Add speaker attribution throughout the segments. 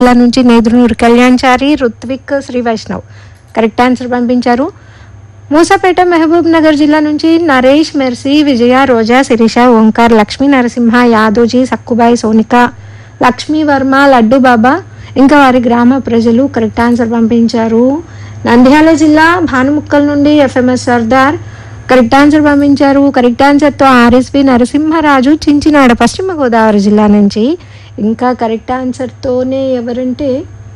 Speaker 1: జిల్లా నుంచి Nedunuru Kalyanchari Ruthvik Sri Vaishnav correct answer పంపించారు మూసాపేట మహబూబ్ నగర్ జిల్లా నుంచి నరేష్ మెర్సీ విజయ రోజా శిరీష ఓంకార్ లక్ష్మీ నరసింహ యాదోజీ సక్కుబాయి సోనిక లక్ష్మీ వర్మ లడ్డు బాబా ఇంకా వారి గ్రామ ప్రజలు కరెక్ట్ ఆన్సర్ పంపించారు నంద్యాల జిల్లా భానుముక్కల్ నుండి ఎఫ్ఎంఎస్ సర్దార్ కరెక్ట్ ఆన్సర్ పంపించారు కరెక్ట్ ఆన్సర్తో ఆర్ఎస్పి నరసింహరాజు చించినాడ పశ్చిమ గోదావరి జిల్లా నుంచి ఇంకా కరెక్ట్ ఆన్సర్తోనే ఎవరంటే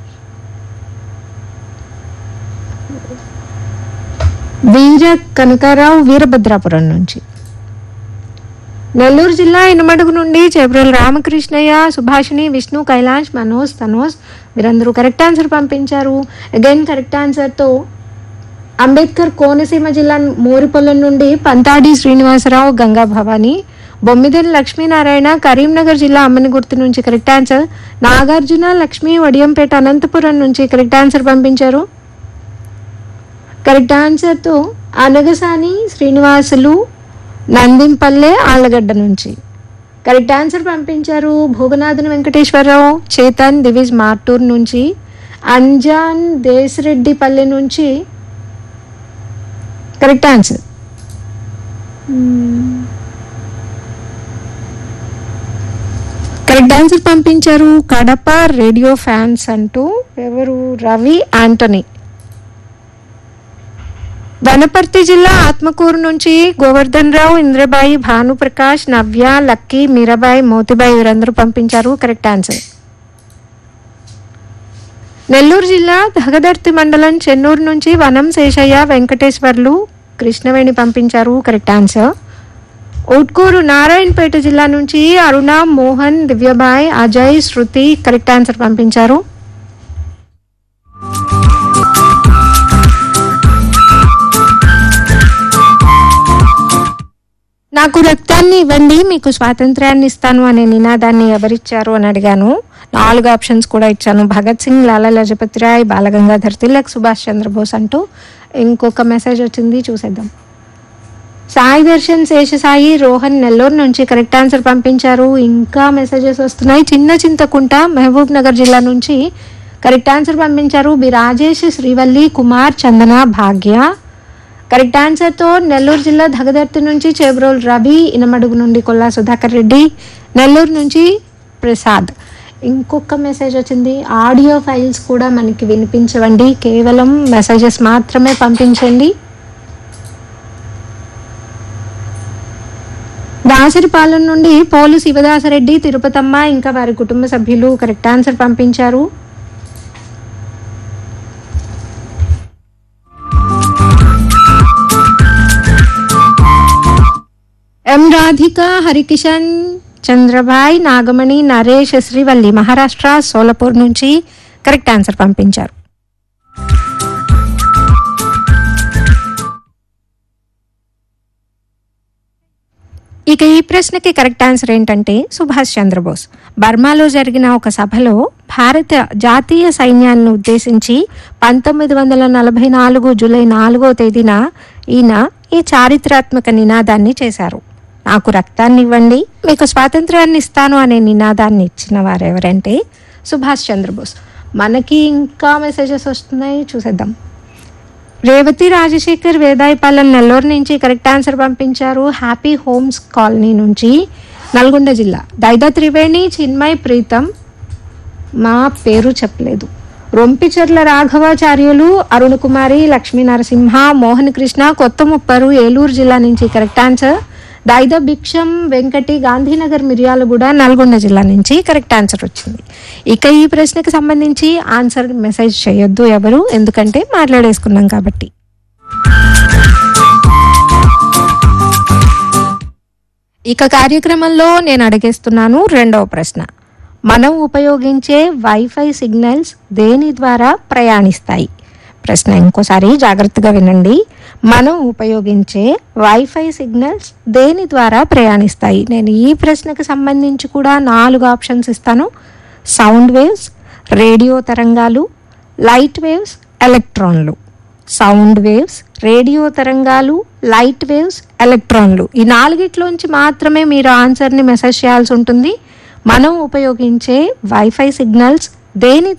Speaker 1: వీర కనకారావు వీరభద్రాపురం నుంచి నెల్లూరు జిల్లా ఇనుమడుగు నుండి చేబ్రోల్ రామకృష్ణయ్య సుభాషిణి విష్ణు కైలాష్ మనోజ్ తనోజ్ వీరందరూ కరెక్ట్ ఆన్సర్ పంపించారు అగైన్ కరెక్ట్ ఆన్సర్తో అంబేద్కర్ కోనసీమ జిల్లా మోరిపొలం నుండి పంతాడి శ్రీనివాసరావు గంగా భవాని బొమ్మిదేని లక్ష్మీనారాయణ కరీంనగర్ జిల్లా అమ్మనిగుర్తు నుంచి కరెక్ట్ ఆన్సర్ నాగార్జున లక్ష్మీ వడియంపేట అనంతపురం నుంచి కరెక్ట్ ఆన్సర్ పంపించారు కరెక్ట్ ఆన్సర్తో అనగసాని శ్రీనివాసులు నందింపల్లె ఆళ్ళగడ్డ నుంచి కరెక్ట్ ఆన్సర్ పంపించారు భోగనాథన్ వెంకటేశ్వరరావు చేతన్ దివిజ్ మార్టూర్ నుంచి అంజాన్ దేశరెడ్డిపల్లె నుంచి కరెక్ట్ ఆన్సర్ కరెక్ట్ ఆన్సర్ పంపించారు కడప రేడియో ఫ్యాన్స్ అంటూ ఎవరు రవి ఆంటనీ వనపర్తి జిల్లా ఆత్మకూరు నుంచి గోవర్ధన్ రావు ఇంద్రబాయి భానుప్రకాష్ నవ్య లక్కీ మీరాబాయి మోతిబాయి వీరందరూ పంపించారు కరెక్ట్ ఆన్సర్ నెల్లూరు జిల్లా దగదర్తి మండలం చెన్నూరు నుంచి వనం శేషయ్య వెంకటేశ్వర్లు కృష్ణవేణి పంపించారు కరెక్ట్ ఆన్సర్ ఉట్కూరు నారాయణపేట జిల్లా నుంచి అరుణ మోహన్ దివ్యబాయ్ అజయ్ శృతి కరెక్ట్ ఆన్సర్ పంపించారు నాకు రక్తాన్ని ఇవ్వండి మీకు స్వాతంత్ర్యాన్ని ఇస్తాను అనే నినాదాన్ని ఎవరిచ్చారు అని అడిగాను నాలుగు ఆప్షన్స్ కూడా ఇచ్చాను భగత్ సింగ్ లాలా లజపతి రాయ్ బాలగంగాధర్ తిలక్ సుభాష్ చంద్రబోస్ అంటూ ఇంకొక మెసేజ్ వచ్చింది చూసేద్దాం సాయి దర్శన్ శేషసాయి రోహన్ నెల్లూరు నుంచి కరెక్ట్ ఆన్సర్ పంపించారు ఇంకా మెసేజెస్ వస్తున్నాయి చిన్న చింతకుంట మహబూబ్ నగర్ జిల్లా నుంచి కరెక్ట్ ఆన్సర్ పంపించారు బి రాజేష్ శ్రీవల్లి కుమార్ చందన భాగ్య కరెక్ట్ ఆన్సర్తో నెల్లూరు జిల్లా దగదర్తి నుంచి చేబ్రోల్ రవి ఇనమడుగు నుండి కొల్లా సుధాకర్ రెడ్డి నెల్లూరు నుంచి ప్రసాద్ ఇంకొక మెసేజ్ వచ్చింది ఆడియో ఫైల్స్ కూడా మనకి వినిపించవండి కేవలం మెసేజెస్ మాత్రమే పంపించండి దాసరిపాలెం నుండి పోలు శివదాసరెడ్డి తిరుపతమ్మ ఇంకా వారి కుటుంబ సభ్యులు కరెక్ట్ ఆన్సర్ పంపించారు ఎం రాధిక హరికిషన్ చంద్రబాయ్ నాగమణి నరేష్ శ్రీవల్లి మహారాష్ట్ర సోలపూర్ నుంచి కరెక్ట్ ఆన్సర్ పంపించారు ఇక ఈ ప్రశ్నకి కరెక్ట్ ఆన్సర్ ఏంటంటే సుభాష్ చంద్రబోస్ బర్మాలో జరిగిన ఒక సభలో భారత జాతీయ సైన్యాన్ని ఉద్దేశించి పంతొమ్మిది వందల నలభై నాలుగు జూలై నాలుగో తేదీన ఈయన ఈ చారిత్రాత్మక నినాదాన్ని చేశారు నాకు రక్తాన్ని ఇవ్వండి మీకు స్వాతంత్రాన్ని ఇస్తాను అనే నినాదాన్ని ఇచ్చిన వారు ఎవరంటే సుభాష్ చంద్రబోస్ మనకి ఇంకా మెసేజెస్ వస్తున్నాయి చూసేద్దాం రేవతి రాజశేఖర్ వేదాయపాలెం నెల్లూరు నుంచి కరెక్ట్ ఆన్సర్ పంపించారు హ్యాపీ హోమ్స్ కాలనీ నుంచి నల్గొండ జిల్లా దైదా త్రివేణి చిన్మయ్ ప్రీతం మా పేరు చెప్పలేదు రొంపిచెర్ల రాఘవాచార్యులు అరుణ్ కుమారి లక్ష్మీ నరసింహ మోహన్ కృష్ణ కొత్త ముప్పరు ఏలూరు జిల్లా నుంచి కరెక్ట్ ఆన్సర్ దాయిద భిక్షం వెంకటి గాంధీనగర్ మిర్యాలగూడ నల్గొండ జిల్లా నుంచి కరెక్ట్ ఆన్సర్ వచ్చింది ఇక ఈ ప్రశ్నకి సంబంధించి ఆన్సర్ మెసేజ్ చేయొద్దు ఎవరు ఎందుకంటే మాట్లాడేసుకున్నాం కాబట్టి ఇక కార్యక్రమంలో నేను అడిగేస్తున్నాను రెండవ ప్రశ్న మనం ఉపయోగించే వైఫై సిగ్నల్స్ దేని ద్వారా ప్రయాణిస్తాయి ప్రశ్న ఇంకోసారి జాగ్రత్తగా వినండి మనం ఉపయోగించే వైఫై సిగ్నల్స్ దేని ద్వారా ప్రయాణిస్తాయి నేను ఈ ప్రశ్నకు సంబంధించి కూడా నాలుగు ఆప్షన్స్ ఇస్తాను సౌండ్ వేవ్స్ రేడియో తరంగాలు లైట్ వేవ్స్ ఎలక్ట్రాన్లు సౌండ్ వేవ్స్ రేడియో తరంగాలు లైట్ వేవ్స్ ఎలక్ట్రాన్లు ఈ నాలుగిట్లోంచి మాత్రమే మీరు ఆన్సర్ని మెసేజ్ చేయాల్సి ఉంటుంది మనం ఉపయోగించే వైఫై సిగ్నల్స్ దేని